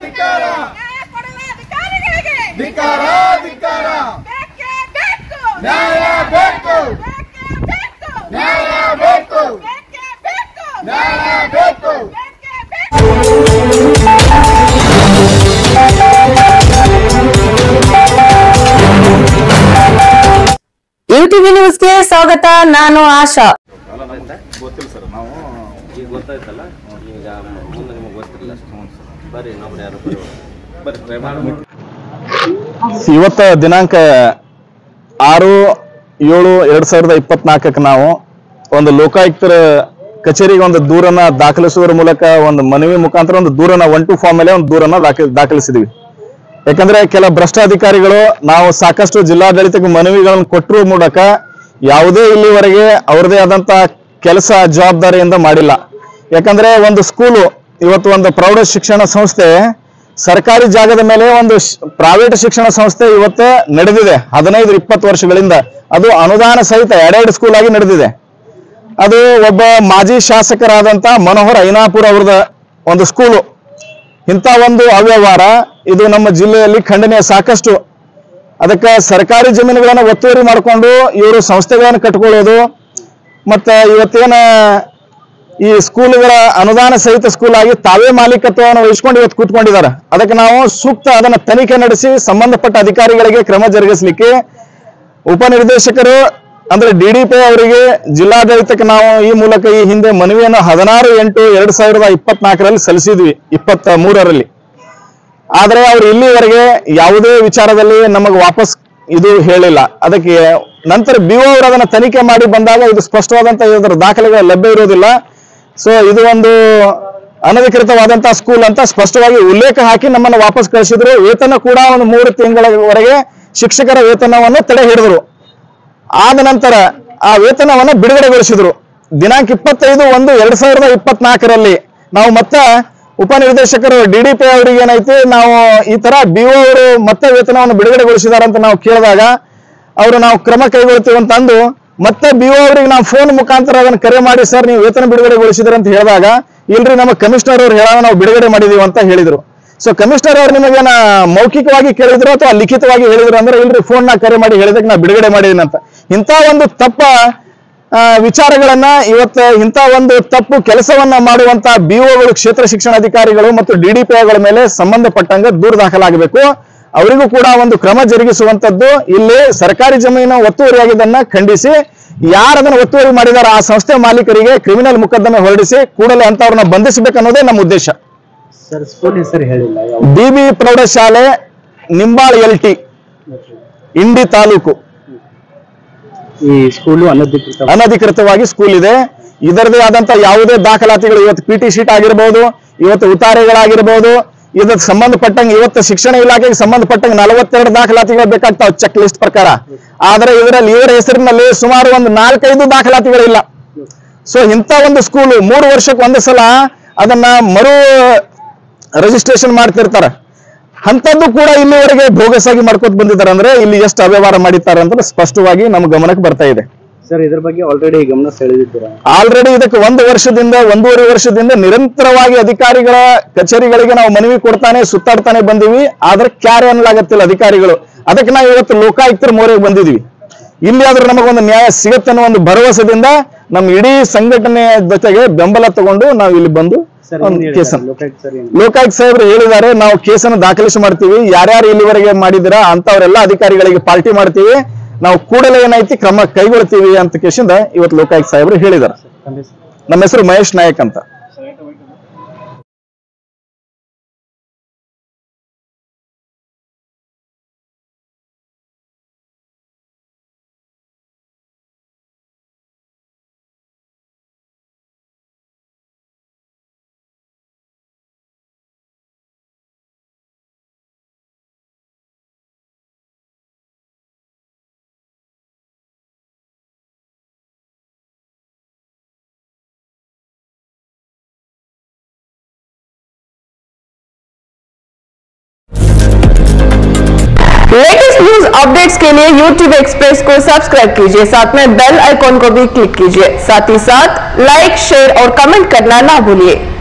ಧಿಕ್ಕಾರ ನ್ಯಾಯ ಕೊಡುವ ಅಧಿಕಾರಿಗಳಿಗೆ ಧಿಕ್ಕಾರ ಧಿಕ್ಕಾರ ಬೇಕೇ ಬೇಕು ನ್ಯಾಯ ಬೇಕು ಬೇಕೇ ಬೇಕು ನ್ಯಾಯ ಬೇಕು ಬೇಕೇ ಬೇಕು ನ್ಯಾಯ ಬೇಕು ಬೇಕೇ ಬೇಕು ಯುಟಿವಿ ನ್ಯೂಸ್ಗೆ ಸ್ವಾಗತ ನಾನು ಆಶಾ ಗೊತ್ತಿಲ್ಲ ಸರ್ ನಾವು ಈಗ ಗೊತ್ತಾಯ್ತಲ್ಲ ಈಗ ಮುಂದೆ ನಿಮಗೆ ಗೊತ್ತಿರಲಿಲ್ಲ ಅಷ್ಟು ಹ್ಞೂ ಸರ್ ಬರ್ರಿ ಇನ್ನೊಬ್ರು ಯಾರು ಬರ್ರಿ ಬರ್ರಿ try ಮಾಡಿ. ಇವತ್ತ ದಿನಾಂಕ ಆರು ಏಳು ಎರಡ್ ಸಾವಿರದ ಇಪ್ಪತ್ನಾಲ್ಕಕ್ಕೆ ನಾವು ಒಂದು ಲೋಕಾಯುಕ್ತರ ಕಚೇರಿಗೆ ಒಂದು ದೂರನ್ನ ದಾಖಲಿಸುವುದರ ಮೂಲಕ ಒಂದು ಮನವಿ ಮುಖಾಂತರ ಒಂದು ದೂರನ ಒನ್ ಟು ಫಾರ್ಮ್ ಮೇಲೆ ಒಂದು ದೂರನ್ನ ದಾಖಲಿ ದಾಖಲಿಸಿದ್ವಿ ಯಾಕಂದ್ರೆ ಕೆಲ ಭ್ರಷ್ಟ ಅಧಿಕಾರಿಗಳು ನಾವು ಸಾಕಷ್ಟು ಜಿಲ್ಲಾಡಳಿತಕ್ಕೆ ಮನವಿಗಳನ್ನು ಕೊಟ್ಟರು ಮೂಲಕ ಯಾವುದೇ ಇಲ್ಲಿವರೆಗೆ ಅವ್ರದೇ ಆದಂತ ಕೆಲಸ ಜವಾಬ್ದಾರಿಯಿಂದ ಮಾಡಿಲ್ಲ ಯಾಕಂದ್ರೆ ಒಂದು ಸ್ಕೂಲು ಇವತ್ತು ಒಂದು ಪ್ರೌಢ ಶಿಕ್ಷಣ ಸಂಸ್ಥೆ ಸರ್ಕಾರಿ ಜಾಗದ ಮೇಲೆ ಒಂದು ಪ್ರೈವೇಟ್ ಶಿಕ್ಷಣ ಸಂಸ್ಥೆ ಇವತ್ತು ನಡೆದಿದೆ ಹದಿನೈದು ಇಪ್ಪತ್ತು ವರ್ಷಗಳಿಂದ ಅದು ಅನುದಾನ ಸಹಿತ ಎರಡೆರಡು ಸ್ಕೂಲ್ ಆಗಿ ನಡೆದಿದೆ ಅದು ಒಬ್ಬ ಮಾಜಿ ಶಾಸಕರಾದಂತ ಮನೋಹರ್ ಐನಾಪುರ ಅವ್ರದ ಒಂದು ಸ್ಕೂಲು ಇಂಥ ಒಂದು ಅವ್ಯವಹಾರ ಇದು ನಮ್ಮ ಜಿಲ್ಲೆಯಲ್ಲಿ ಖಂಡನೀಯ ಸಾಕಷ್ಟು ಅದಕ್ಕೆ ಸರ್ಕಾರಿ ಜಮೀನುಗಳನ್ನ ಒತ್ತುವರಿ ಮಾಡಿಕೊಂಡು ಇವರು ಸಂಸ್ಥೆಗಳನ್ನು ಕಟ್ಕೊಳ್ಳೋದು ಮತ್ತೆ ಇವತ್ತೇನ ಈ ಸ್ಕೂಲ್ಗಳ ಅನುದಾನ ಸಹಿತ ಸ್ಕೂಲ್ ಆಗಿ ತಾವೇ ಮಾಲೀಕತ್ವವನ್ನು ವಹಿಸ್ಕೊಂಡು ಇವತ್ತು ಕೂತ್ಕೊಂಡಿದ್ದಾರೆ ಅದಕ್ಕೆ ನಾವು ಸೂಕ್ತ ಅದನ್ನ ತನಿಖೆ ನಡೆಸಿ ಸಂಬಂಧಪಟ್ಟ ಅಧಿಕಾರಿಗಳಿಗೆ ಕ್ರಮ ಜರುಗಿಸಲಿಕ್ಕೆ ಉಪನಿರ್ದೇಶಕರು ಅಂದ್ರೆ ಡಿಡಿಪಿ ಅವರಿಗೆ ಜಿಲ್ಲಾಡಳಿತಕ್ಕೆ ನಾವು ಈ ಮೂಲಕ ಈ ಹಿಂದೆ ಮನವಿಯನ್ನು ಹದಿನಾರು ಎಂಟು ಎರಡ್ ಸಾವಿರದ ಇಪ್ಪತ್ನಾಲ್ಕರಲ್ಲಿ ಸಲ್ಲಿಸಿದ್ವಿ ಇಪ್ಪತ್ತ ಮೂರರಲ್ಲಿ ಆದ್ರೆ ಅವ್ರು ಇಲ್ಲಿವರೆಗೆ ಯಾವುದೇ ವಿಚಾರದಲ್ಲಿ ನಮಗೆ ವಾಪಸ್ ಇದು ಹೇಳಿಲ್ಲ ಅದಕ್ಕೆ ನಂತರ ಬಿ ಅವರು ಅದನ್ನ ತನಿಖೆ ಮಾಡಿ ಬಂದಾಗ ಇದು ಸ್ಪಷ್ಟವಾದಂತ ಇದರ ದಾಖಲೆಗಳು ಲಭ್ಯ ಇರೋದಿಲ್ಲ ಸೊ ಇದು ಒಂದು ಅನಧಿಕೃತವಾದಂತಹ ಸ್ಕೂಲ್ ಅಂತ ಸ್ಪಷ್ಟವಾಗಿ ಉಲ್ಲೇಖ ಹಾಕಿ ನಮ್ಮನ್ನ ವಾಪಸ್ ಕಳಿಸಿದ್ರು ವೇತನ ಕೂಡ ಒಂದು ಮೂರು ತಿಂಗಳವರೆಗೆ ಶಿಕ್ಷಕರ ವೇತನವನ್ನು ತಡೆ ಹಿಡಿದ್ರು ಆದ ನಂತರ ಆ ವೇತನವನ್ನು ಬಿಡುಗಡೆಗೊಳಿಸಿದ್ರು ದಿನಾಂಕ ಇಪ್ಪತ್ತೈದು ಒಂದು ಎರಡ್ ಸಾವಿರದ ಇಪ್ಪತ್ನಾಲ್ಕರಲ್ಲಿ ನಾವು ಮತ್ತೆ ಉಪನಿರ್ದೇಶಕರು ಡಿಡಿಪಿ ಅವರಿಗೆ ಏನೈತಿ ನಾವು ಈ ತರ ಬಿ ಅವರು ಮತ್ತೆ ವೇತನವನ್ನು ಬಿಡುಗಡೆಗೊಳಿಸಿದಾರೆ ಅಂತ ನಾವು ಕೇಳಿದಾಗ ಅವರು ನಾವು ಕ್ರಮ ಕೈಗೊಳ್ತೀವಿ ಅಂತ ಅಂದು ಮತ್ತೆ ಬಿ ಅವರಿಗೆ ನಾವು ಫೋನ್ ಮುಖಾಂತರ ಅದನ್ನ ಕರೆ ಮಾಡಿ ಸರ್ ನೀವು ವೇತನ ಬಿಡುಗಡೆಗೊಳಿಸಿದ್ರಿ ಅಂತ ಹೇಳಿದಾಗ ಇಲ್ರಿ ನಮ್ಮ ಕಮಿಷನರ್ ಅವ್ರು ಹೇಳಾಗ ನಾವು ಬಿಡುಗಡೆ ಮಾಡಿದೀವಿ ಅಂತ ಹೇಳಿದ್ರು ಸೊ ಕಮಿಷನರ್ ಅವ್ರು ನಿಮಗೇನ ಮೌಖಿಕವಾಗಿ ಕೇಳಿದ್ರು ಅಥವಾ ಲಿಖಿತವಾಗಿ ಹೇಳಿದ್ರು ಅಂದ್ರೆ ಇಲ್ರಿ ಫೋನ್ ನಾ ಕರೆ ಮಾಡಿ ಹೇಳಿದಕ್ಕೆ ನಾ ಬಿಡುಗಡೆ ಮಾಡಿದೀನಿ ಅಂತ ಇಂಥ ಒಂದು ತಪ್ಪ ಆ, ವಿಚಾರಗಳನ್ನ ಇವತ್ತು ಇಂಥ ಒಂದು ತಪ್ಪು ಕೆಲಸವನ್ನ ಮಾಡುವಂತ ಬಿಒಗಳು ಕ್ಷೇತ್ರ ಶಿಕ್ಷಣಾಧಿಕಾರಿಗಳು ಮತ್ತು ಡಿಡಿಪಿಗಳ ಮೇಲೆ ಸಂಬಂಧಪಟ್ಟಂಗ ದೂರು ದಾಖಲಾಗಬೇಕು ಅವರಿಗೂ ಕೂಡ ಒಂದು ಕ್ರಮ ಜರುಗಿಸುವಂತದ್ದು ಇಲ್ಲಿ ಸರ್ಕಾರಿ ಜಮೀನು ಒತ್ತುವರಿಯಾಗಿದ್ದನ್ನ ಖಂಡಿಸಿ ಯಾರು ಅದನ್ನ ಒತ್ತುವರಿ ಮಾಡಿದಾರ ಆ ಸಂಸ್ಥೆ ಮಾಲೀಕರಿಗೆ ಕ್ರಿಮಿನಲ್ ಮೊಕದ್ದಮೆ ಹೊರಡಿಸಿ ಕೂಡಲೇ ಅಂತವ್ರನ್ನ ಬಂಧಿಸಬೇಕು ಅನ್ನೋದೇ ನಮ್ಮ ಉದ್ದೇಶ ಸರ್ ಸ್ಕೂಲ್ ಹೆಸರು ಹೇಳಿಲ್ಲ ಯಾವ ಡಿಬಿ ಪ್ರೌಢಶಾಲೆ ನಿಂಬಾಳ್ ಎಲ್ ಟಿ ಇಂಡಿ ತಾಲೂಕು ಈ ಸ್ಕೂಲು ಅನಧಿಕೃತ ಅನಧಿಕೃತವಾಗಿ ಸ್ಕೂಲ್ ಇದೆ ಇದರದೇ ಆದಂತ ಯಾವುದೇ ದಾಖಲಾತಿಗಳು ಇವತ್ತು ಪಿ ಟಿ ಶೀಟ್ ಆಗಿರ್ಬೋದು ಇವತ್ತು ಉತ್ತಾರೆಗಳಾಗಿರ್ಬೋದು ಇದಕ್ಕೆ ಸಂಬಂಧಪಟ್ಟಂಗೆ ಇವತ್ತು ಶಿಕ್ಷಣ ಇಲಾಖೆಗೆ ಸಂಬಂಧಪಟ್ಟಂಗೆ ನಲವತ್ತೆರಡು ದಾಖಲಾತಿಗಳು ಬೇಕಾಗ್ತಾವ ಚೆಕ್ ಲಿಸ್ಟ್ ಪ್ರಕಾರ ಆದ್ರೆ ಇದರಲ್ಲಿ ಇವರ ಹೆಸರಿನಲ್ಲಿ ಸುಮಾರು ಒಂದು ನಾಲ್ಕೈದು ದಾಖಲಾತಿಗಳಿಲ್ಲ ಸೊ ಇಂಥ ಒಂದು ಸ್ಕೂಲು ಮೂರು ವರ್ಷಕ್ಕೆ ಒಂದು ಸಲ ಅದನ್ನ ಮರು ರಿಜಿಸ್ಟ್ರೇಷನ್ ಮಾಡ್ತಿರ್ತಾರೆ ಅಂಥದ್ದು ಕೂಡ ಇಲ್ಲಿವರೆಗೆ ಬೋಗಸ್ ಆಗಿ ಮಾಡ್ಕೊತ ಬಂದಿದ್ದಾರೆ ಅಂದ್ರೆ ಇಲ್ಲಿ ಎಷ್ಟು ಅವ್ಯವಹಾರ ಮಾಡಿದ್ದಾರೆ ಅಂತ ಸ್ಪಷ್ಟವಾಗಿ ನಮ್ಮ ಗಮನಕ್ಕೆ ಬರ್ತಾ ಇದೆ ಸರ್ ಇದ್ರ ಬಗ್ಗೆ ಆಲ್ರೆಡಿ ಗಮನ ಸೆಳೆದಿದ್ದೀರಾ ಆಲ್ರೆಡಿ ಇದಕ್ಕೆ ಒಂದು ವರ್ಷದಿಂದ ಒಂದೂವರೆ ವರ್ಷದಿಂದ ನಿರಂತರವಾಗಿ ಅಧಿಕಾರಿಗಳ ಕಚೇರಿಗಳಿಗೆ ನಾವು ಮನವಿ ಕೊಡ್ತಾನೆ ಸುತ್ತಾಡ್ತಾನೆ ಬಂದಿವಿ ಆದ್ರೆ ಕ್ಯಾರೆ ಅನ್ನಲಾಗತ್ತಿಲ್ಲ ಅಧಿಕಾರಿಗಳು ಅದಕ್ಕೆ ನಾವು ಇವತ್ತು ಲೋಕಾಯುಕ್ತರ ಮೋರೆಗೆ ಬಂದಿದ್ವಿ ಇಲ್ಲಿ ಆದ್ರೂ ನಮಗೊಂದು ನ್ಯಾಯ ಸಿಗತ್ತೆ ಅನ್ನೋ ಒಂದು ಭರವಸೆದಿಂದ ನಮ್ಮ ಇಡೀ ಸಂಘಟನೆಯ ಜೊತೆಗೆ ಬೆಂಬಲ ತಗೊಂಡು ನಾವು ಇಲ್ಲಿ ಬಂದು ಸರ್ ಒಂದು ಏನ್ ಕೇಸನ್ನು ಲೋಕಾಯುಕ್ತ ಸರ್ ಏನು ಲೋಕಾಯುಕ್ತ ಸಾಹೇಬ್ರು ಹೇಳಿದ್ದಾರೆ ನಾವು ಕೇಸನ್ನು ದಾಖಲಿಸಿ ಮಾಡ್ತೀವಿ ಯಾರ್ಯಾರು ಇಲ್ಲಿವರೆಗೆ ಮಾಡಿದಿರಾ ಅಂತವರೆಲ್ಲ ಅಧಿಕಾರಿಗಳಿಗೆ ಪಾರ್ಟಿ ಮಾಡ್ತೀವಿ ನಾವು ಕೂಡಲೇ ಏನೈತಿ ಕ್ರಮ ಕೈಗೊಳ್ತೀವಿ ಅಂತ ಕೇಸಿಂದ ಇವತ್ತು ಲೋಕಾಯುಕ್ತ ಸಾಹೇಬ್ರು ಹೇಳಿದ್ದಾರೆ ತಮ್ಮ ಹೆಸರು? ನಮ್ಮ ಹೆಸರು ಮಹೇಶ್ ನಾಯಕ್ ಅಂತ लेटेस्ट न्यूज अपडेट्स के लिए YouTube एक्सप्रेस को सब्सक्राइब कीजिए साथ में बेल आइकॉन को भी क्लिक कीजिए साथ ही साथ लाइक शेयर और कमेंट करना ना भूलिए